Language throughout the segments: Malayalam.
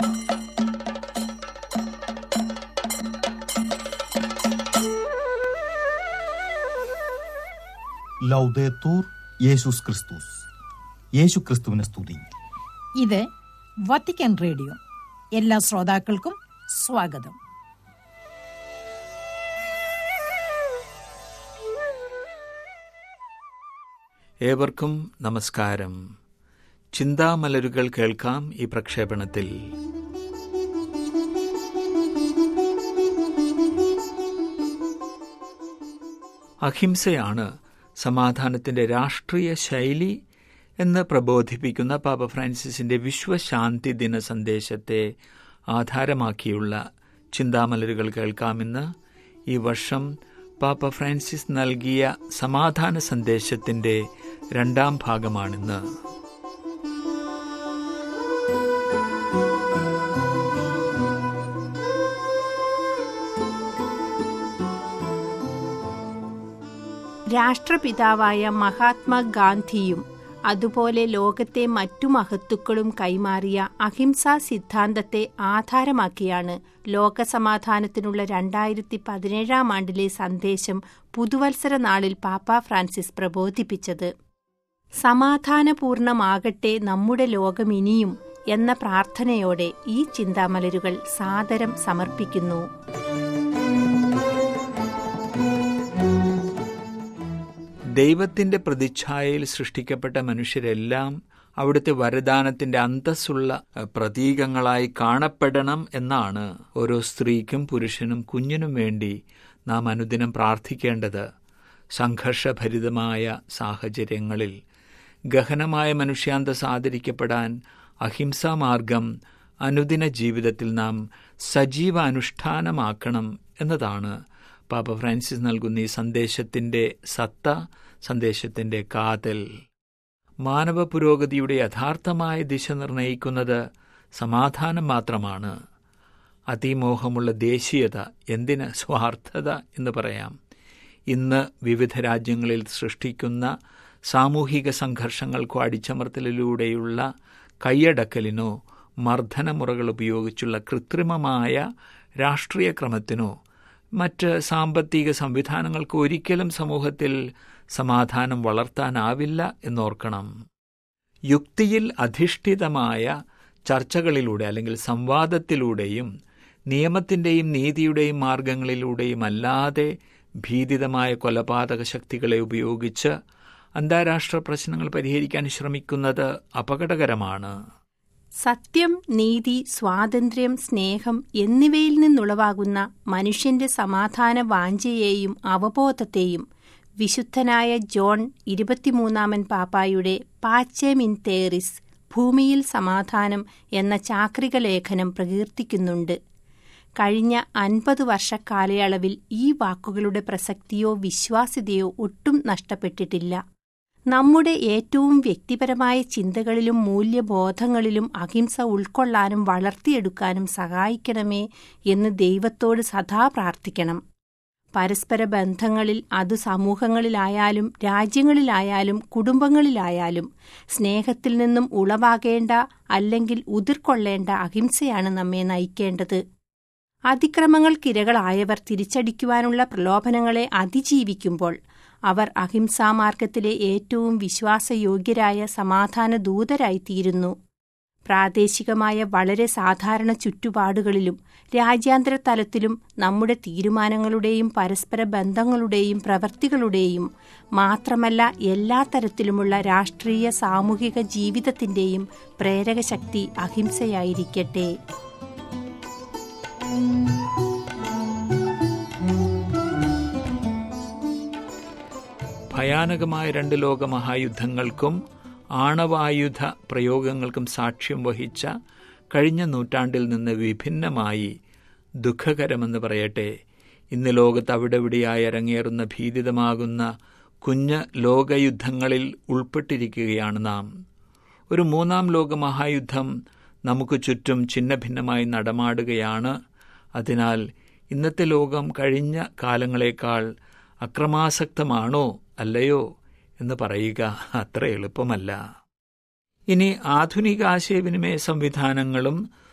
ലൗദേത്തൂർ യേശുസ് ക്രിസ്തുസ് യേശു ക്രിസ്തുവിനെ സ്തുതി ഇത് വത്തിക്കാൻ റേഡിയോ എല്ലാ ശ്രോതാക്കൾക്കും സ്വാഗതം ഏവർക്കും നമസ്കാരം ചിന്താമലരുകൾ കേൾക്കാം ഈ പ്രക്ഷേപണത്തിൽ അഹിംസയാണ് സമാധാനത്തിന്റെ രാഷ്ട്രീയ ശൈലി എന്ന് പ്രബോധിപ്പിക്കുന്ന പാപ്പ ഫ്രാൻസിസിന്റെ വിശ്വശാന്തി ദിന സന്ദേശത്തെ ആധാരമാക്കിയുള്ള ചിന്താമലരുകൾ കേൾക്കാമെന്ന് ഈ വർഷം പാപ്പ ഫ്രാൻസിസ് നൽകിയ സമാധാന സന്ദേശത്തിന്റെ രണ്ടാം ഭാഗമാണിന്ന് രാഷ്ട്രപിതാവായ മഹാത്മാഗാന്ധിയും അതുപോലെ ലോകത്തെ മറ്റു മഹത്തുക്കളും കൈമാറിയ അഹിംസാ സിദ്ധാന്തത്തെ ആധാരമാക്കിയാണ് ലോകസമാധാനത്തിനുള്ള രണ്ടായിരത്തി പതിനേഴാം ആണ്ടിലെ സന്ദേശം പുതുവത്സര നാളിൽ പാപ്പ ഫ്രാൻസിസ് പ്രബോധിപ്പിച്ചത് സമാധാനപൂർണമാകട്ടെ നമ്മുടെ ലോകം ഇനിയും എന്ന പ്രാർത്ഥനയോടെ ഈ ചിന്താമലരുകൾ സാദരം സമർപ്പിക്കുന്നു ദൈവത്തിന്റെ പ്രതിച്ഛായയിൽ സൃഷ്ടിക്കപ്പെട്ട മനുഷ്യരെല്ലാം അവിടുത്തെ വരദാനത്തിന്റെ അന്തസ്സുള്ള പ്രതീകങ്ങളായി കാണപ്പെടണം എന്നാണ് ഓരോ സ്ത്രീക്കും പുരുഷനും കുഞ്ഞിനും വേണ്ടി നാം അനുദിനം പ്രാർത്ഥിക്കേണ്ടത് സംഘർഷഭരിതമായ സാഹചര്യങ്ങളിൽ ഗഹനമായ മനുഷ്യാന്തസ് ആദരിക്കപ്പെടാൻ അഹിംസാമാർഗം അനുദിന ജീവിതത്തിൽ നാം സജീവ അനുഷ്ഠാനമാക്കണം എന്നതാണ് പാപ്പ ഫ്രാൻസിസ് നൽകുന്ന ഈ സന്ദേശത്തിന്റെ സത്ത സന്ദേശത്തിന്റെ കാതൽ മാനവ പുരോഗതിയുടെ യഥാർത്ഥമായ ദിശ നിർണയിക്കുന്നത് സമാധാനം മാത്രമാണ് അതിമോഹമുള്ള ദേശീയത എന്തിന് സ്വാർത്ഥത എന്ന് പറയാം ഇന്ന് വിവിധ രാജ്യങ്ങളിൽ സൃഷ്ടിക്കുന്ന സാമൂഹിക സംഘർഷങ്ങൾക്കോ അടിച്ചമർത്തലിലൂടെയുള്ള കൈയടക്കലിനോ മർദ്ദനമുറകൾ ഉപയോഗിച്ചുള്ള കൃത്രിമമായ രാഷ്ട്രീയ ക്രമത്തിനോ മറ്റ് സാമ്പത്തിക സംവിധാനങ്ങൾക്ക് ഒരിക്കലും സമൂഹത്തിൽ സമാധാനം വളർത്താനാവില്ല എന്നോർക്കണം യുക്തിയിൽ അധിഷ്ഠിതമായ ചർച്ചകളിലൂടെ അല്ലെങ്കിൽ സംവാദത്തിലൂടെയും നിയമത്തിന്റെയും നീതിയുടെയും മാർഗങ്ങളിലൂടെയും അല്ലാതെ ഭീതിതമായ കൊലപാതക ശക്തികളെ ഉപയോഗിച്ച് അന്താരാഷ്ട്ര പ്രശ്നങ്ങൾ പരിഹരിക്കാൻ ശ്രമിക്കുന്നത് അപകടകരമാണ് സത്യം നീതി സ്വാതന്ത്ര്യം സ്നേഹം എന്നിവയിൽ നിന്നുളവാകുന്ന മനുഷ്യന്റെ സമാധാന വാഞ്ചയെയും അവബോധത്തെയും വിശുദ്ധനായ ജോൺ ഇരുപത്തിമൂന്നാമൻ പാപ്പായുടെ പാച്ചെമിൻ തേറിസ് ഭൂമിയിൽ സമാധാനം എന്ന ചാക്രിക ലേഖനം പ്രകീർത്തിക്കുന്നുണ്ട് കഴിഞ്ഞ അൻപത് വർഷക്കാലയളവിൽ ഈ വാക്കുകളുടെ പ്രസക്തിയോ വിശ്വാസ്യതയോ ഒട്ടും നഷ്ടപ്പെട്ടിട്ടില്ല നമ്മുടെ ഏറ്റവും വ്യക്തിപരമായ ചിന്തകളിലും മൂല്യബോധങ്ങളിലും അഹിംസ ഉൾക്കൊള്ളാനും വളർത്തിയെടുക്കാനും സഹായിക്കണമേ എന്ന് ദൈവത്തോട് സദാ പ്രാർത്ഥിക്കണം പരസ്പര ബന്ധങ്ങളിൽ അത് സമൂഹങ്ങളിലായാലും രാജ്യങ്ങളിലായാലും കുടുംബങ്ങളിലായാലും സ്നേഹത്തിൽ നിന്നും ഉളവാകേണ്ട അല്ലെങ്കിൽ ഉതിർക്കൊള്ളേണ്ട അഹിംസയാണ് നമ്മെ നയിക്കേണ്ടത് അതിക്രമങ്ങൾക്കിരകളായവർ തിരിച്ചടിക്കുവാനുള്ള പ്രലോഭനങ്ങളെ അതിജീവിക്കുമ്പോൾ അവർ അഹിംസാമാർഗത്തിലെ ഏറ്റവും വിശ്വാസയോഗ്യരായ സമാധാന ദൂതരായിത്തീരുന്നു പ്രാദേശികമായ വളരെ സാധാരണ ചുറ്റുപാടുകളിലും രാജ്യാന്തര തലത്തിലും നമ്മുടെ തീരുമാനങ്ങളുടെയും പരസ്പര ബന്ധങ്ങളുടെയും പ്രവൃത്തികളുടെയും മാത്രമല്ല എല്ലാ തരത്തിലുമുള്ള രാഷ്ട്രീയ സാമൂഹിക ജീവിതത്തിന്റെയും പ്രേരകശക്തി അഹിംസയായിരിക്കട്ടെ ഭയാനകമായ രണ്ട് ലോകമഹായുദ്ധങ്ങൾക്കും ആണവായുധ പ്രയോഗങ്ങൾക്കും സാക്ഷ്യം വഹിച്ച കഴിഞ്ഞ നൂറ്റാണ്ടിൽ നിന്ന് വിഭിന്നമായി ദുഃഖകരമെന്ന് പറയട്ടെ ഇന്ന് ലോകത്ത് അവിടെവിടെയായി അരങ്ങേറുന്ന ഭീതിതമാകുന്ന കുഞ്ഞ് ലോകയുദ്ധങ്ങളിൽ ഉൾപ്പെട്ടിരിക്കുകയാണ് നാം ഒരു മൂന്നാം ലോകമഹായുദ്ധം നമുക്ക് ചുറ്റും ഛിന്നഭിന്നമായി നടമാടുകയാണ് അതിനാൽ ഇന്നത്തെ ലോകം കഴിഞ്ഞ കാലങ്ങളേക്കാൾ അക്രമാസക്തമാണോ അല്ലയോ എന്ന് പറയുക അത്ര എളുപ്പമല്ല ഇനി ആധുനിക ആശയവിനിമയ സംവിധാനങ്ങളും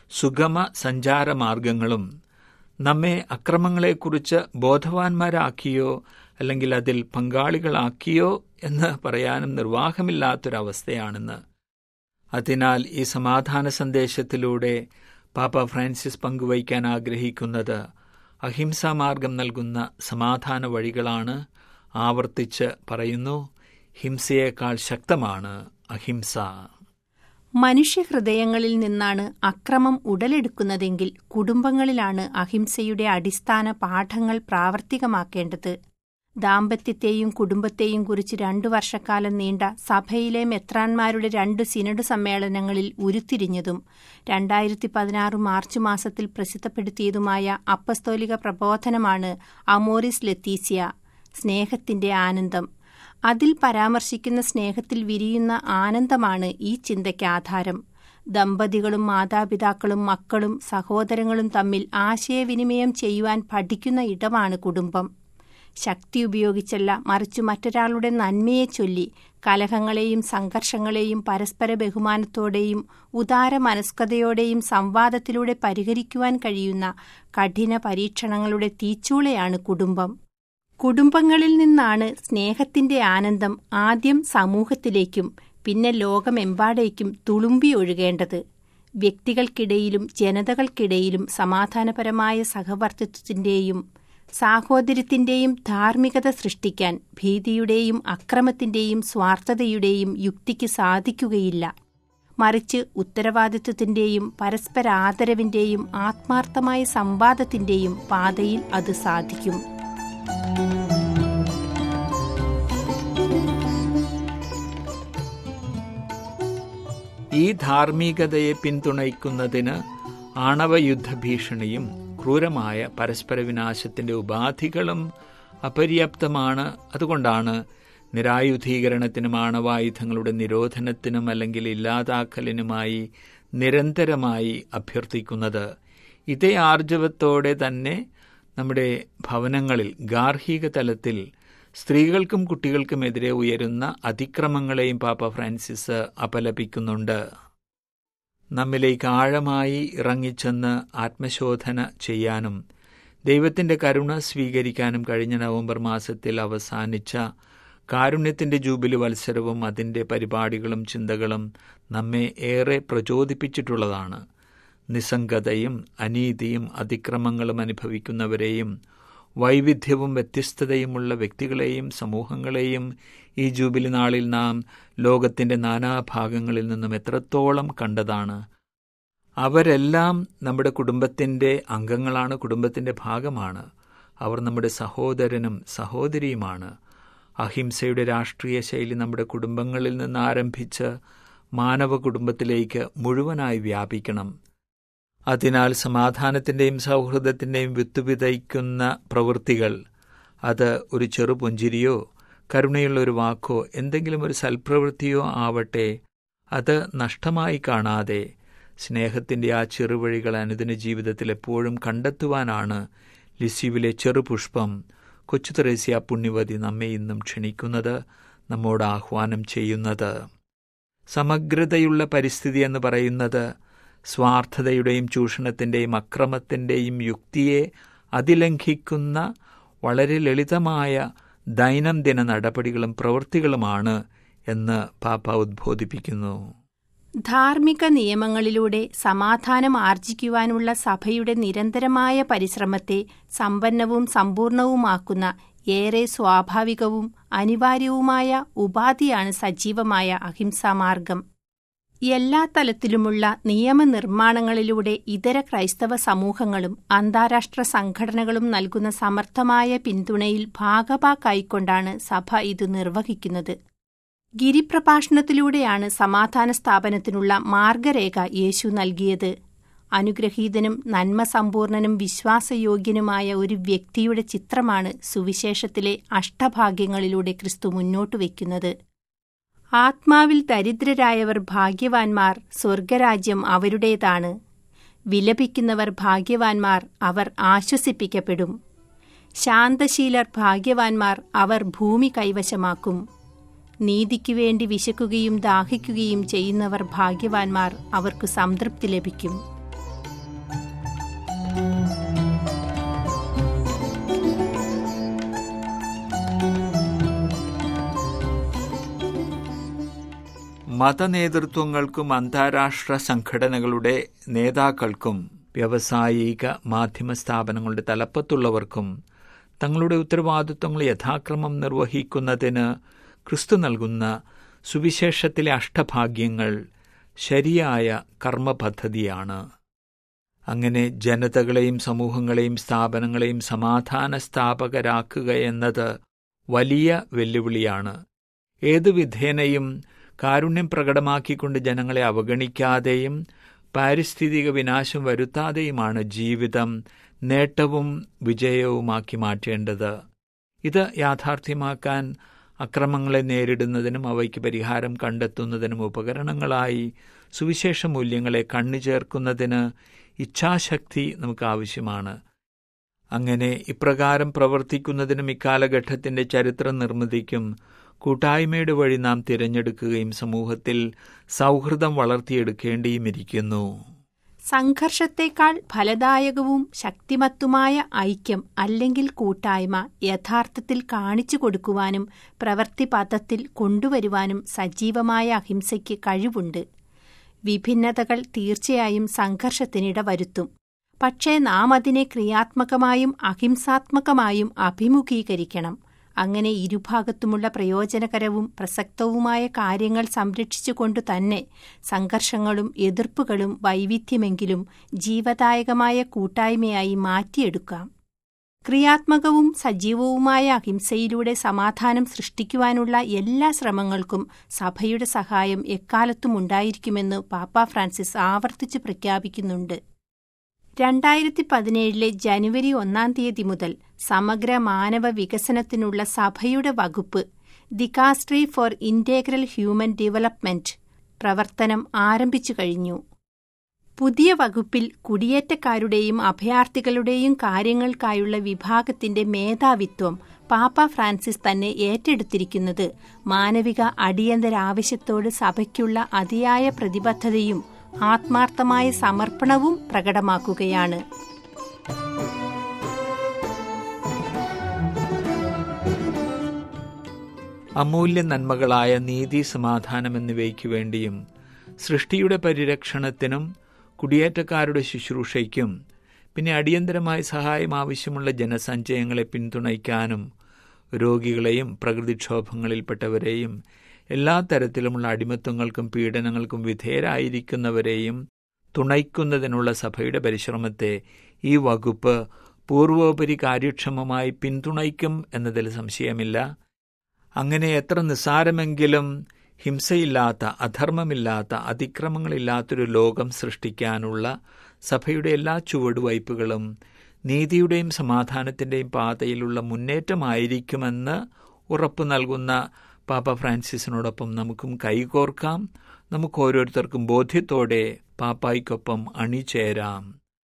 സുഗമ സഞ്ചാരമാർഗങ്ങളും നമ്മെ അക്രമങ്ങളെക്കുറിച്ച് ബോധവാന്മാരാക്കിയോ അല്ലെങ്കിൽ അതിൽ പങ്കാളികളാക്കിയോ എന്ന് പറയാനും നിർവാഹമില്ലാത്തൊരവസ്ഥയാണെന്ന് അതിനാൽ ഈ സമാധാന സന്ദേശത്തിലൂടെ പാപ്പ ഫ്രാൻസിസ് പങ്കുവയ്ക്കാൻ ആഗ്രഹിക്കുന്നത് അഹിംസാ മാർഗം നൽകുന്ന സമാധാന വഴികളാണ് ആവർത്തിച്ച് പറയുന്നു ഹിംസയേക്കാൾ ശക്തമാണ് അഹിംസ മനുഷ്യഹൃദയങ്ങളിൽ നിന്നാണ് അക്രമം ഉടലെടുക്കുന്നതെങ്കിൽ കുടുംബങ്ങളിലാണ് അഹിംസയുടെ അടിസ്ഥാന പാഠങ്ങൾ പ്രാവർത്തികമാക്കേണ്ടത് ദാമ്പത്യത്തെയും കുടുംബത്തെയും കുറിച്ച് രണ്ടു വർഷക്കാലം നീണ്ട സഭയിലെ മെത്രാന്മാരുടെ രണ്ട് സിനഡ് സമ്മേളനങ്ങളിൽ ഉരുത്തിരിഞ്ഞതും രണ്ടായിരത്തി പതിനാറ് മാർച്ച് മാസത്തിൽ പ്രസിദ്ധപ്പെടുത്തിയതുമായ അപ്പസ്തോലിക പ്രബോധനമാണ് അമോറിസ് ലത്തീസിയ സ്നേഹത്തിന്റെ ആനന്ദം അതിൽ പരാമർശിക്കുന്ന സ്നേഹത്തിൽ വിരിയുന്ന ആനന്ദമാണ് ഈ ചിന്തയ്ക്ക് ആധാരം ദമ്പതികളും മാതാപിതാക്കളും മക്കളും സഹോദരങ്ങളും തമ്മിൽ ആശയവിനിമയം ചെയ്യുവാൻ പഠിക്കുന്ന ഇടമാണ് കുടുംബം ശക്തി ഉപയോഗിച്ചല്ല മറിച്ച് മറ്റൊരാളുടെ നന്മയെ ചൊല്ലി കലഹങ്ങളെയും സംഘർഷങ്ങളെയും പരസ്പര ബഹുമാനത്തോടെയും ഉദാര മനസ്കതയോടെയും സംവാദത്തിലൂടെ പരിഹരിക്കുവാൻ കഴിയുന്ന കഠിന പരീക്ഷണങ്ങളുടെ തീച്ചൂളയാണ് കുടുംബം കുടുംബങ്ങളിൽ നിന്നാണ് സ്നേഹത്തിന്റെ ആനന്ദം ആദ്യം സമൂഹത്തിലേക്കും പിന്നെ ലോകമെമ്പാടേക്കും തുളുമ്പി ഒഴുകേണ്ടത് വ്യക്തികൾക്കിടയിലും ജനതകൾക്കിടയിലും സമാധാനപരമായ സഹവർത്തിത്വത്തിന്റെയും സാഹോദര്യത്തിന്റെയും ധാർമ്മികത സൃഷ്ടിക്കാൻ ഭീതിയുടെയും അക്രമത്തിന്റെയും സ്വാർത്ഥതയുടെയും യുക്തിക്ക് സാധിക്കുകയില്ല മറിച്ച് ഉത്തരവാദിത്വത്തിന്റെയും പരസ്പര ആദരവിന്റെയും ആത്മാർത്ഥമായ സംവാദത്തിന്റെയും പാതയിൽ അത് സാധിക്കും ഈ ധാർമ്മികതയെ പിന്തുണയ്ക്കുന്നതിന് ആണവയുദ്ധ ഭീഷണിയും ക്രൂരമായ പരസ്പര വിനാശത്തിന്റെ ഉപാധികളും അപര്യാപ്തമാണ് അതുകൊണ്ടാണ് നിരായുധീകരണത്തിനും ആണവായുധങ്ങളുടെ നിരോധനത്തിനും അല്ലെങ്കിൽ ഇല്ലാതാക്കലിനുമായി നിരന്തരമായി അഭ്യർത്ഥിക്കുന്നത് ഇതേ ആർജവത്തോടെ തന്നെ നമ്മുടെ ഭവനങ്ങളിൽ ഗാർഹിക തലത്തിൽ സ്ത്രീകൾക്കും കുട്ടികൾക്കുമെതിരെ ഉയരുന്ന അതിക്രമങ്ങളെയും പാപ്പ ഫ്രാൻസിസ് അപലപിക്കുന്നുണ്ട് നമ്മിലേക്ക് ആഴമായി ഇറങ്ങിച്ചെന്ന് ആത്മശോധന ചെയ്യാനും ദൈവത്തിന്റെ കരുണ സ്വീകരിക്കാനും കഴിഞ്ഞ നവംബർ മാസത്തിൽ അവസാനിച്ച കാരുണ്യത്തിന്റെ ജൂബിലി വത്സരവും അതിന്റെ പരിപാടികളും ചിന്തകളും നമ്മെ ഏറെ പ്രചോദിപ്പിച്ചിട്ടുള്ളതാണ് നിസ്സംഗതയും അനീതിയും അതിക്രമങ്ങളും അനുഭവിക്കുന്നവരെയും വൈവിധ്യവും വ്യത്യസ്തതയുമുള്ള വ്യക്തികളെയും സമൂഹങ്ങളെയും ഈ ജൂബിലി നാളിൽ നാം ലോകത്തിന്റെ നാനാഭാഗങ്ങളിൽ നിന്നും എത്രത്തോളം കണ്ടതാണ് അവരെല്ലാം നമ്മുടെ കുടുംബത്തിന്റെ അംഗങ്ങളാണ് കുടുംബത്തിന്റെ ഭാഗമാണ് അവർ നമ്മുടെ സഹോദരനും സഹോദരിയുമാണ് അഹിംസയുടെ രാഷ്ട്രീയ ശൈലി നമ്മുടെ കുടുംബങ്ങളിൽ നിന്ന് ആരംഭിച്ച് മാനവ കുടുംബത്തിലേക്ക് മുഴുവനായി വ്യാപിക്കണം അതിനാൽ സമാധാനത്തിന്റെയും സൗഹൃദത്തിന്റെയും വിത്തുവിതയ്ക്കുന്ന പ്രവൃത്തികൾ അത് ഒരു ചെറുപുഞ്ചിരിയോ കരുണയുള്ള ഒരു വാക്കോ എന്തെങ്കിലും ഒരു സൽപ്രവൃത്തിയോ ആവട്ടെ അത് നഷ്ടമായി കാണാതെ സ്നേഹത്തിന്റെ ആ ചെറുവഴികൾ അനുദിന ജീവിതത്തിൽ എപ്പോഴും കണ്ടെത്തുവാനാണ് ലിസ്യുവിലെ ചെറുപുഷ്പം കൊച്ചു തെരേസ്യ പുണ്യവതി നമ്മെ ഇന്നും ക്ഷണിക്കുന്നത് നമ്മോട് ആഹ്വാനം ചെയ്യുന്നത് സമഗ്രതയുള്ള പരിസ്ഥിതി എന്ന് പറയുന്നത് സ്വാർത്ഥതയുടെയും ചൂഷണത്തിന്റെയും അക്രമത്തിന്റെയും യുക്തിയെ അതിലംഘിക്കുന്ന വളരെ ലളിതമായ ദൈനംദിന നടപടികളും പ്രവൃത്തികളുമാണ് എന്ന് പാപ്പ ഉദ്ബോധിപ്പിക്കുന്നു ധാർമ്മിക നിയമങ്ങളിലൂടെ സമാധാനം ആർജിക്കുവാനുള്ള സഭയുടെ നിരന്തരമായ പരിശ്രമത്തെ സമ്പന്നവും സമ്പൂർണവുമാക്കുന്ന ഏറെ സ്വാഭാവികവും അനിവാര്യവുമായ ഉപാധിയാണ് സജീവമായ അഹിംസാമാർഗം എല്ലാ തലത്തിലുമുള്ള നിയമനിർമ്മാണങ്ങളിലൂടെ ഇതര ക്രൈസ്തവ സമൂഹങ്ങളും അന്താരാഷ്ട്ര സംഘടനകളും നൽകുന്ന സമർത്ഥമായ പിന്തുണയിൽ ഭാഗഭാക്കായിക്കൊണ്ടാണ് സഭ ഇത് നിർവഹിക്കുന്നത് ഗിരിപ്രഭാഷണത്തിലൂടെയാണ് സമാധാന സ്ഥാപനത്തിനുള്ള മാർഗരേഖ യേശു നൽകിയത് അനുഗ്രഹീതനും നന്മസമ്പൂർണനും വിശ്വാസയോഗ്യനുമായ ഒരു വ്യക്തിയുടെ ചിത്രമാണ് സുവിശേഷത്തിലെ അഷ്ടഭാഗ്യങ്ങളിലൂടെ ക്രിസ്തു മുന്നോട്ടു വയ്ക്കുന്നത് ആത്മാവിൽ ദരിദ്രരായവർ ഭാഗ്യവാൻമാർ സ്വർഗരാജ്യം അവരുടേതാണ് വിലപിക്കുന്നവർ ഭാഗ്യവാൻമാർ അവർ ആശ്വസിപ്പിക്കപ്പെടും ശാന്തശീലർ ഭാഗ്യവാൻമാർ അവർ ഭൂമി കൈവശമാക്കും നീതിക്കു വേണ്ടി വിശക്കുകയും ദാഹിക്കുകയും ചെയ്യുന്നവർ ഭാഗ്യവാൻമാർ അവർക്ക് സംതൃപ്തി ലഭിക്കും മതനേതൃത്വങ്ങൾക്കും അന്താരാഷ്ട്ര സംഘടനകളുടെ നേതാക്കൾക്കും വ്യാവസായിക മാധ്യമ സ്ഥാപനങ്ങളുടെ തലപ്പത്തുള്ളവർക്കും തങ്ങളുടെ ഉത്തരവാദിത്വങ്ങൾ യഥാക്രമം നിർവഹിക്കുന്നതിന് ക്രിസ്തു നൽകുന്ന സുവിശേഷത്തിലെ അഷ്ടഭാഗ്യങ്ങൾ ശരിയായ കർമ്മപദ്ധതിയാണ് അങ്ങനെ ജനതകളെയും സമൂഹങ്ങളെയും സ്ഥാപനങ്ങളെയും സമാധാന സ്ഥാപകരാക്കുക എന്നത് വലിയ വെല്ലുവിളിയാണ് ഏതു വിധേനയും കാരുണ്യം പ്രകടമാക്കിക്കൊണ്ട് ജനങ്ങളെ അവഗണിക്കാതെയും പാരിസ്ഥിതിക വിനാശം വരുത്താതെയുമാണ് ജീവിതം നേട്ടവും വിജയവുമാക്കി മാറ്റേണ്ടത് ഇത് യാഥാർത്ഥ്യമാക്കാൻ അക്രമങ്ങളെ നേരിടുന്നതിനും അവയ്ക്ക് പരിഹാരം കണ്ടെത്തുന്നതിനും ഉപകരണങ്ങളായി സുവിശേഷ മൂല്യങ്ങളെ കണ്ണു ചേർക്കുന്നതിന് ഇച്ഛാശക്തി നമുക്ക് ആവശ്യമാണ് അങ്ങനെ ഇപ്രകാരം പ്രവർത്തിക്കുന്നതിനും ഇക്കാലഘട്ടത്തിന്റെ ചരിത്ര നിർമ്മിതിക്കും കൂട്ടായ്മയുടെ വഴി നാം തിരഞ്ഞെടുക്കുകയും സമൂഹത്തിൽ സൗഹൃദം വളർത്തിയെടുക്കേണ്ടിയുമിരിക്കുന്നു സംഘർഷത്തേക്കാൾ ഫലദായകവും ശക്തിമത്തുമായ ഐക്യം അല്ലെങ്കിൽ കൂട്ടായ്മ യഥാർത്ഥത്തിൽ കാണിച്ചു കൊടുക്കുവാനും പ്രവൃത്തിപഥത്തിൽ കൊണ്ടുവരുവാനും സജീവമായ അഹിംസയ്ക്ക് കഴിവുണ്ട് വിഭിന്നതകൾ തീർച്ചയായും സംഘർഷത്തിനിട വരുത്തും പക്ഷേ നാം അതിനെ ക്രിയാത്മകമായും അഹിംസാത്മകമായും അഭിമുഖീകരിക്കണം അങ്ങനെ ഇരുഭാഗത്തുമുള്ള പ്രയോജനകരവും പ്രസക്തവുമായ കാര്യങ്ങൾ സംരക്ഷിച്ചുകൊണ്ടു തന്നെ സംഘർഷങ്ങളും എതിർപ്പുകളും വൈവിധ്യമെങ്കിലും ജീവദായകമായ കൂട്ടായ്മയായി മാറ്റിയെടുക്കാം ക്രിയാത്മകവും സജീവവുമായ അഹിംസയിലൂടെ സമാധാനം സൃഷ്ടിക്കുവാനുള്ള എല്ലാ ശ്രമങ്ങൾക്കും സഭയുടെ സഹായം എക്കാലത്തും ഉണ്ടായിരിക്കുമെന്ന് പാപ്പ ഫ്രാൻസിസ് ആവർത്തിച്ച് പ്രഖ്യാപിക്കുന്നുണ്ട് രണ്ടായിരത്തി പതിനേഴിലെ ജനുവരി ഒന്നാം തീയതി മുതൽ സമഗ്ര മാനവ വികസനത്തിനുള്ള സഭയുടെ വകുപ്പ് the dicastery for integral human development പ്രവർത്തനം ആരംഭിച്ചു കഴിഞ്ഞു പുതിയ വകുപ്പിൽ കുടിയേറ്റക്കാരുടെയും അഭയാർത്ഥികളുടെയും കാര്യങ്ങൾക്കായുള്ള വിഭാഗത്തിന്റെ മേധാവിത്വം പാപ്പ ഫ്രാൻസിസ് തന്നെ ഏറ്റെടുത്തിരിക്കുന്നത് മാനവിക അടിയന്തരാവശ്യത്തോട് സഭയ്ക്കുള്ള അതിയായ പ്രതിബദ്ധതയും ആത്മാർത്ഥമായ സമർപ്പണവും പ്രകടമാക്കുകയാണ് അമൂല്യ നന്മകളായ നീതി സമാധാനം എന്നിവയ്ക്കു വേണ്ടിയും സൃഷ്ടിയുടെ പരിരക്ഷണത്തിനും കുടിയേറ്റക്കാരുടെ ശുശ്രൂഷയ്ക്കും പിന്നെ അടിയന്തരമായ സഹായം ആവശ്യമുള്ള ജനസഞ്ചയങ്ങളെ പിന്തുണയ്ക്കാനും രോഗികളെയും പ്രകൃതിക്ഷോഭങ്ങളിൽപ്പെട്ടവരെയും എല്ലാ തരത്തിലുമുള്ള അടിമത്വങ്ങൾക്കും പീഡനങ്ങൾക്കും വിധേയരായിരിക്കുന്നവരെയും തുണയ്ക്കുന്നതിനുള്ള സഭയുടെ പരിശ്രമത്തെ ഈ വകുപ്പ് പൂർവോപരി കാര്യക്ഷമമായി പിന്തുണയ്ക്കും എന്നതിൽ സംശയമില്ല അങ്ങനെ എത്ര നിസ്സാരമെങ്കിലും ഹിംസയില്ലാത്ത അധർമ്മമില്ലാത്ത അതിക്രമങ്ങളില്ലാത്തൊരു ലോകം സൃഷ്ടിക്കാനുള്ള സഭയുടെ എല്ലാ ചുവടുവയ്പ്പുകളും നീതിയുടെയും സമാധാനത്തിന്റെയും പാതയിലുള്ള മുന്നേറ്റമായിരിക്കുമെന്ന് ഉറപ്പു നൽകുന്ന പാപ്പ ഫ്രാൻസിസിനോടൊപ്പം നമുക്കും കൈകോർക്കാം നമുക്ക് ഓരോരുത്തർക്കും ബോധ്യത്തോടെ പാപ്പായ്ക്കൊപ്പം അണിചേരാം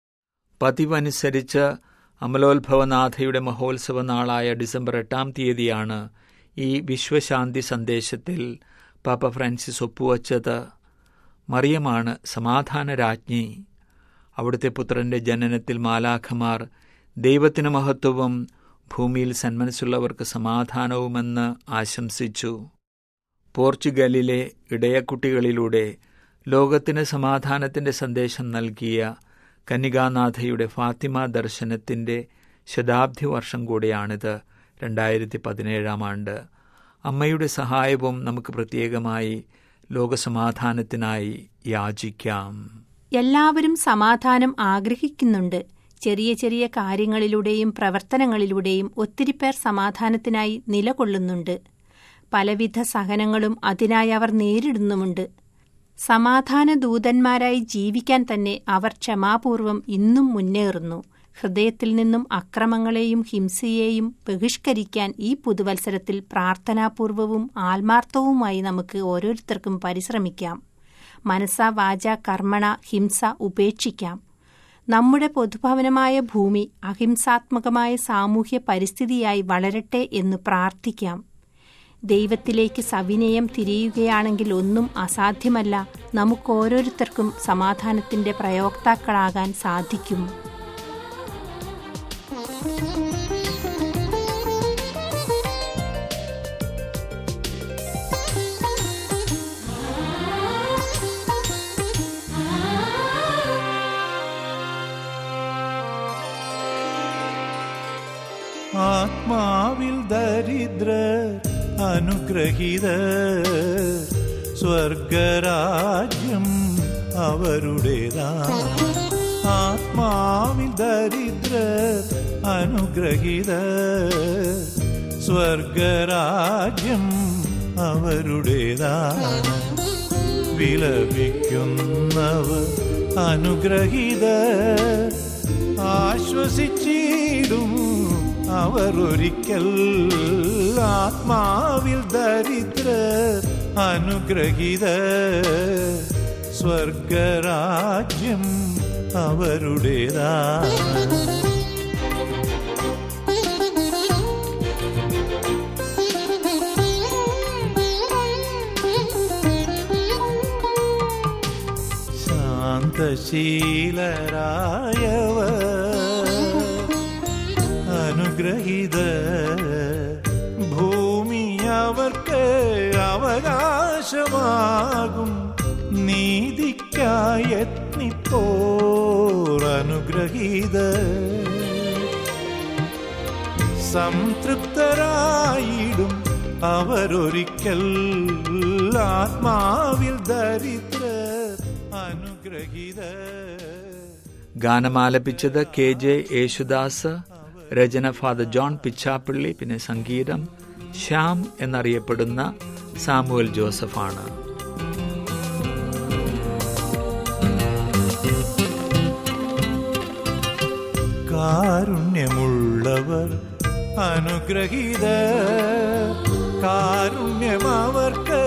പതിവനുസരിച്ച് അമലോത്ഭവനാഥയുടെ മഹോത്സവ നാളായ ഡിസംബർ എട്ടാം തീയതിയാണ് ഈ വിശ്വശാന്തി സന്ദേശത്തിൽ പാപ്പ ഫ്രാൻസിസ് ഒപ്പുവച്ചത് മറിയമാണ് സമാധാന രാജ്ഞി അവിടുത്തെ പുത്രന്റെ ജനനത്തിൽ മാലാഖമാർ ദൈവത്തിന് മഹത്വവും ഭൂമിയിൽ സന്മനസ്സുള്ളവർക്ക് സമാധാനവുമെന്ന് ആശംസിച്ചു പോർച്ചുഗലിലെ ഇടയക്കുട്ടികളിലൂടെ ലോകത്തിന് സമാധാനത്തിന്റെ സന്ദേശം നൽകിയ കന്യകാനാഥയുടെ ഫാത്തിമ ദർശനത്തിന്റെ ശതാബ്ദി വർഷം കൂടിയാണിത് രണ്ടായിരത്തി പതിനേഴാം ആണ്ട് അമ്മയുടെ സഹായവും നമുക്ക് പ്രത്യേകമായി ലോകസമാധാനത്തിനായി യാചിക്കാം എല്ലാവരും സമാധാനം ആഗ്രഹിക്കുന്നുണ്ട് ചെറിയ ചെറിയ കാര്യങ്ങളിലൂടെയും പ്രവർത്തനങ്ങളിലൂടെയും ഒത്തിരി പേർ സമാധാനത്തിനായി നിലകൊള്ളുന്നുണ്ട് പലവിധ സഹനങ്ങളും അതിനായി അവർ നേരിടുന്നുമുണ്ട് സമാധാന ദൂതന്മാരായി ജീവിക്കാൻ തന്നെ അവർ ക്ഷമാപൂർവം ഇന്നും മുന്നേറുന്നു ഹൃദയത്തിൽ നിന്നും അക്രമങ്ങളെയും ഹിംസയെയും ബഹിഷ്കരിക്കാൻ ഈ പുതുവത്സരത്തിൽ പ്രാർത്ഥനാപൂർവവും ആത്മാർത്ഥവുമായി നമുക്ക് ഓരോരുത്തർക്കും പരിശ്രമിക്കാം മനസ്സ വാച കർമ്മണ ഹിംസ ഉപേക്ഷിക്കാം നമ്മുടെ പൊതുഭവനമായ ഭൂമി അഹിംസാത്മകമായ സാമൂഹ്യ പരിസ്ഥിതിയായി വളരട്ടെ എന്ന് പ്രാർത്ഥിക്കാം ദൈവത്തിലേക്ക് സവിനയം തിരിയുകയാണെങ്കിൽ ഒന്നും അസാധ്യമല്ല നമുക്കോരോരുത്തർക്കും സമാധാനത്തിന്റെ പ്രയോക്താക്കളാകാൻ സാധിക്കും ആത്മാവിൽ ദരിദ്ര അനുഗ്രഹീത സ്വർഗരാജ്യം അവരുടേതാ ആത്മാവിൽ ദരിദ്ര അനുഗ്രഹീത സ്വർഗരാജ്യം അവരുടേതാണ് വിലപിക്കുന്നവർ അനുഗ്രഹീത ആശ്വസിച്ചിടും അവർ ഒരിക്കൽ ആത്മാവിൽ ദരിദ്ര അനുഗ്രഹീത സ്വർഗരാജ്യം അവരുടേതാണ് ശാന്തശീലരായവർ അനുഗ്രഹീത ഭൂമി അവർക്ക് അവകാശമാകും നീതിക്കായി യത്നിപ്പോർ അനുഗ്രഹീത സംതൃപ്തരായിടും അവരൊരിക്കൽ ആത്മാവിൽ ദരിദ്ര അനുഗ്രഹീത ഗാനമാലപിച്ചത് കെ ജെ യേശുദാസ് രചന ഫാദർ ജോൺ പിച്ചാപ്പള്ളി പിന്നെ സംഗീതം ശ്യാം എന്നറിയപ്പെടുന്ന സാമുവൽ ജോസഫാണ് കാരുണ്യമുള്ളവർ അനുഗ്രഹീത കാരുണ്യം അവർക്ക്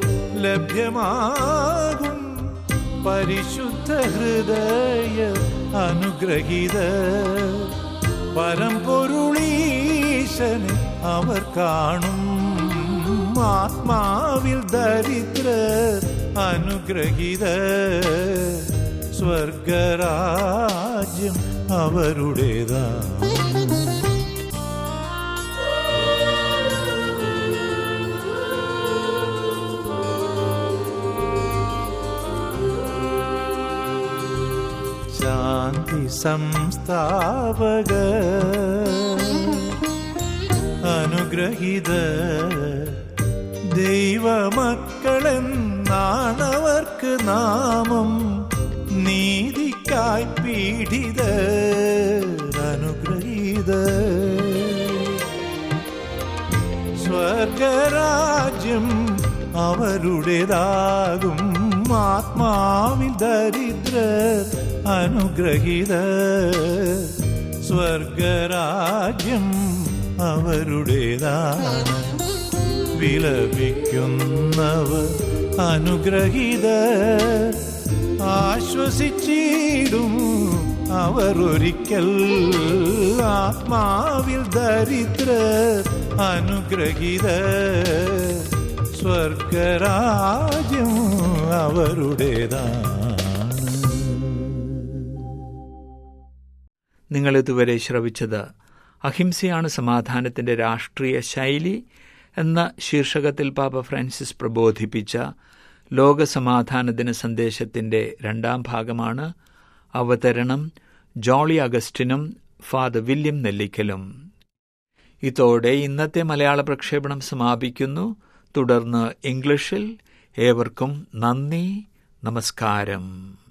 ലഭ്യമാകും പരിശുദ്ധ ഹൃദയ അനുഗ്രഹീത പരമ്പൊരുളീശന് അവർ കാണും ആത്മാവിൽ ദരിദ്ര അനുഗ്രഹീത സ്വർഗരാജ്യം അവരുടേതാണ് ശാന്തി സംസ്ഥാപക അനുഗ്രഹീത ദൈവമക്കളെന്നാണവർക്ക് നാമം നീതിക്കായി പീഡിത അനുഗ്രഹീത സ്വർഗരാജ്യം അവരുടേതാകും ആത്മാവിൽ ദരിദ്ര അനുഗ്രഹീത സ്വർഗരാജ്യം അവരുടേതാണ് വിലപിക്കുന്നവർ അനുഗ്രഹീത ആശ്വസിച്ചിടും അവർ ഒരിക്കൽ ആത്മാവിൽ ദരിദ്ര അനുഗ്രഹീത സ്വർഗരാജ്യം അവരുടേതാണ് നിങ്ങൾ ഇതുവരെ ശ്രവിച്ചത് അഹിംസയാണ് സമാധാനത്തിന്റെ രാഷ്ട്രീയ ശൈലി എന്ന ശീർഷകത്തിൽ പാപ്പ ഫ്രാൻസിസ് പ്രബോധിപ്പിച്ച ലോകസമാധാനദിന സന്ദേശത്തിന്റെ രണ്ടാം ഭാഗമാണ് അവതരണം ജോളി അഗസ്റ്റിനും ഫാദർ വില്യം നെല്ലിക്കലും ഇതോടെ ഇന്നത്തെ മലയാള പ്രക്ഷേപണം സമാപിക്കുന്നു തുടർന്ന് ഇംഗ്ലീഷിൽ ഏവർക്കും നന്ദി നമസ്കാരം